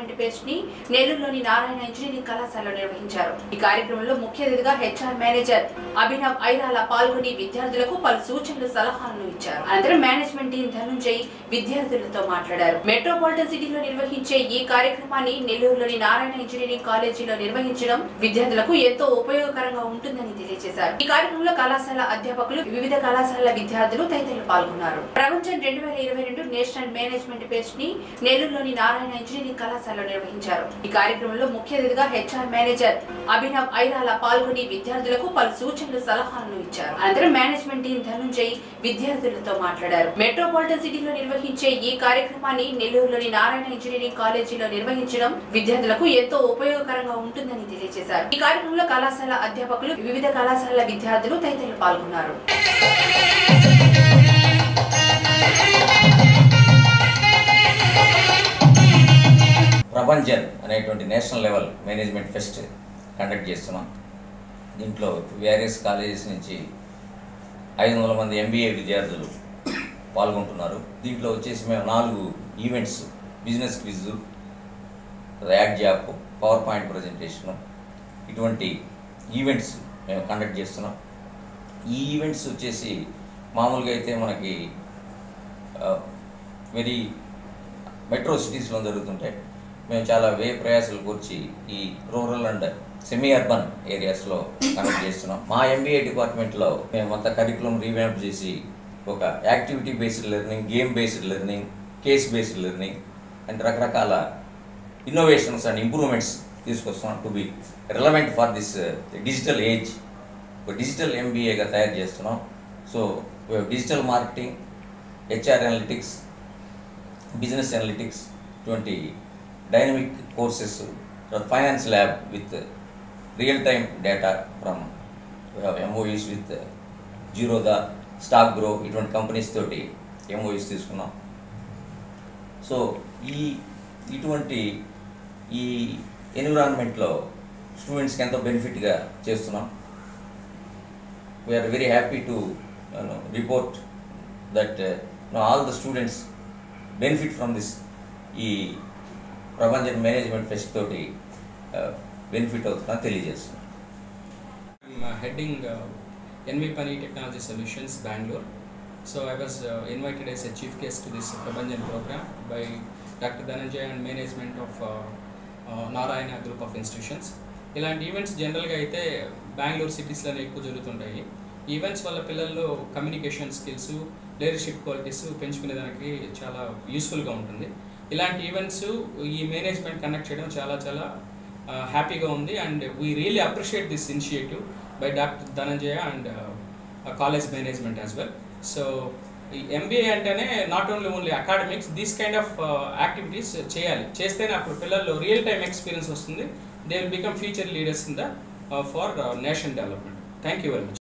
Management paste ని నెల్లూరులోని Narayana engineering కళాశాలలో నిర్వహించారు ఈ కార్యక్రమంలో ముఖ్య అతిథిగా హెచ్ఆర్ మేనేజర్ అభినవ్ ఐరాల పాల్గొని విద్యార్థులకు పలు సూచనలు సలహాలను ఇచ్చారు అనంతరం మేనేజ్మెంట్ టీం ధనుంజయ్ విద్యార్థులతో మాట్లాడారు మెట్రోపాలిటన్ సిటీలో నిర్వహించే ఈ కార్యక్రమాన్ని నెల్లూరులోని నారాయణ ఇంజనీరింగ్ కాలేజీలో నిర్వహించడం విద్యార్థులకు ఎంతో ఉపయోగకరంగా ఉంటుందని తెలియజేశారు ఈ కార్యక్రమంలో కళాశాల అధ్యాపకులు వివిధ కళాశాలల విద్యార్థులు తదితరులు పాల్గొన్నారు ప్రపంచం రెండు వేల ఇరవై రెండు నేషనల్ మేనేజ్మెంట్ పేస్ట్ ని నెల్లూరులోని నారాయణ ఇంజనీరింగ్ కళాశాలలో నిర్వహించారు ఈ కార్యక్రమంలో ముఖ్య అతిథిగా హెచ్ఆర్ మేనేజర్ అభినవ్ ఐరాల పాల్గొని విద్యార్థులకు పలు సూచనలు సలహాలను ఇచ్చారు అనంతరం మేనేజ్మెంట్ టీం ధనుంజయ్ విద్యార్థులతో మాట్లాడారు మెట్రోపాలిటన్ సిటీలో నిర్వహించే ఈ కార్యక్రమాన్ని నెల్లూరులోని నారాయణ ఇంజనీరింగ్ కాలేజీలో నిర్వహించడం విద్యార్థులకు ఎంతో ఉపయోగకరంగా ఉంటుందని తెలియజేశారు ఈ కార్యక్రమంలో కళాశాల అధ్యాపకులు వివిధ కళాశాలల విద్యార్థులు తదితరులు పాల్గొన్నారు ప్రపంచన్ అనేటువంటి national level management fest conduct చేస్తున్నాం దీంట్లో వేరియస్ కాలేజెస్ నుంచి ఐదు వందల మంది ఎంబీఏ విద్యార్థులు పాల్గొంటున్నారు దీంట్లో వచ్చేసి మేము నాలుగు events business quiz ad zap power point presentation ఇటువంటి ఈవెంట్స్ మేము కండక్ట్ చేస్తున్నాం ఈ ఈవెంట్స్ వచ్చేసి మామూలుగా అయితే మనకి వెరీ మెట్రో సిటీస్లో జరుగుతుంటాయి మేము చాలా వే ప్రయాసాలు కూర్చి ఈ రూరల్ అండ్ సెమీ అర్బన్ ఏరియాస్లో కండక్ట్ చేస్తున్నాం మా ఎంబీఏ డిపార్ట్మెంట్లో మేము అంత కరికులం రీవ్యాంప్ చేసి ఒక activity based learning game based learning case based learning and రకరకాల ఇన్నోవేషన్స్ అండ్ ఇంప్రూవ్మెంట్స్ తీసుకొస్తున్నాం to be relevant for this digital age ఒక డిజిటల్ ఎంబీఏగా తయారు చేస్తున్నాం so digital marketing HR analytics business analytics ఇటువంటి dynamic courses finance lab with real time data from MoUs with Zerodha StockGro ఇటువంటి companies తోటి MoUs తీసుకున్నాం so ఈ ఇటువంటి ఈ ఎన్విరాన్మెంట్లో స్టూడెంట్స్కి ఎంతో బెనిఫిట్గా చేస్తున్నాం we're very happy to report that all the students benefit from this ఈ ప్రపంచ మేనేజ్మెంట్ ఫెస్ట్ తోటి బెనిఫిట్ అవుతుందని తెలియజేస్తున్నాం I'm uh, heading uh, NV Pani Technology Solutions, Bangalore. So I was uh, invited as a chief guest to this Prabhanjan program by Dr. Dhananjay and management of uh, uh, Narayana Group of Institutions. ఇలాంటి events జనరల్గా అయితే బెంగళూరు సిటీస్లోనే ఎక్కువ జరుగుతుంటాయి events వల్ల పిల్లల్లో communication skills leadership qualities పెంచుకునే దానికి చాలా యూస్ఫుల్గా ఉంటుంది ఇలాంటి ఈవెంట్స్ ఈ మేనేజ్మెంట్ కండక్ట్ చేయడం చాలా చాలా హ్యాపీగా ఉంది and we really appreciate this initiative by doctor Dhananjaya and college management as well so ఈ ఎంబీఏ అంటేనే not only only academics these kind of activities చేయాలి చేస్తేనే అప్పుడు పిల్లల్లో రియల్ టైమ్ ఎక్స్పీరియన్స్ వస్తుంది they will become future leaders in the for nation development thank you very much